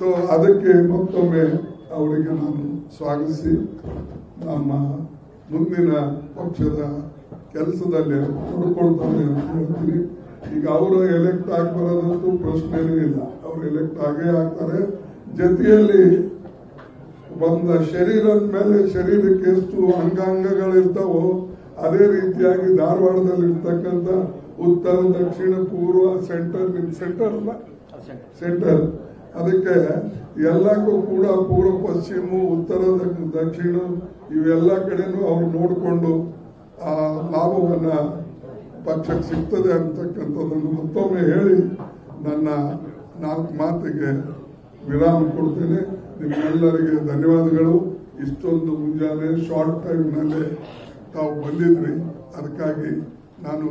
so ಅದಕ್ಕೆ ಮತ್ತೊಮ್ಮೆ ಅವರಿಗೆ ನಾನು ಸ್ವಾಗತಿಸಿ ನಮ್ಮ ಮುಂದಿನ ಪಕ್ಷದ ಕೆಲಸದಲ್ಲಿ ತೊಡ್ಕೊಳ್ತಾರೆ ಅಂತ ಹೇಳ್ತೀನಿ ಈಗ ಅವರು ಎಲೆಕ್ಟ್ ಆಗಿ ಬರೋದಂತೂ ಪ್ರಶ್ನೆನೇ ಇಲ್ಲ ಅವ್ರು ಎಲೆಕ್ಟ್ ಆಗೇ ಆಗ್ತಾರೆ ಜೊತೆಯಲ್ಲಿ ಒಂದು ಶರೀರದ ಮೇಲೆ ಶರೀರಕ್ಕೆ ಎಷ್ಟು ಅಂಗಾಂಗಗಳಿರ್ತಾವೋ ಅದೇ ರೀತಿಯಾಗಿ ಧಾರವಾಡದಲ್ಲಿ ಇರ್ತಕ್ಕಂಥ ಉತ್ತರ ದಕ್ಷಿಣ ಪೂರ್ವ ಸೆಂಟರ್ ನಿಮ್ ಸೆಂಟರ್ ಅಲ್ಲ ಸೆಂಟರ್ ಅದಕ್ಕೆ ಎಲ್ಲಕ್ಕೂ ಕೂಡ ಪೂರ್ವ ಪಶ್ಚಿಮ ಉತ್ತರ ದ- ದಕ್ಷಿಣ ಇವೆಲ್ಲ ಕಡೆನೂ ಅವ್ರು ನೋಡಿಕೊಂಡು ಆ ಲಾಭವನ್ನ ಪಕ್ಷಕ್ಕೆ ಸಿಗ್ತದೆ ಅಂತಕ್ಕಂಥದ್ದನ್ನು ಮತ್ತೊಮ್ಮೆ ಹೇಳಿ ನನ್ನ ನಾಲ್ಕು ಮಾತಿಗೆ ವಿರಾಮ ಕೊಡ್ತೇನೆ ನಿಮ್ಮೆಲ್ಲರಿಗೆ ಧನ್ಯವಾದಗಳು ಇಷ್ಟೊಂದು ಮುಂಜಾನೆ ಶಾರ್ಟ್ ಟೈಮ್ನಲ್ಲೇ ತಾವು ಬಂದಿದ್ರಿ ಅದಕ್ಕಾಗಿ ನಾನು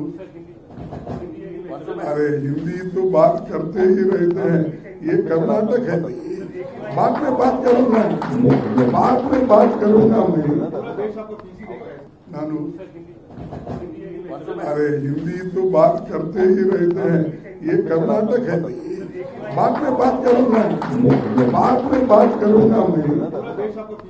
अरे हिंदी तो बात करते ही रहते हैं ये कर्नाटक है बाद में बात करूंगा बाद में बात करूंगा मैं नानू अरे हिंदी तो बात करते ही रहते हैं ये कर्नाटक है बाद में बात करूंगा बाद में बात करूंगा मैं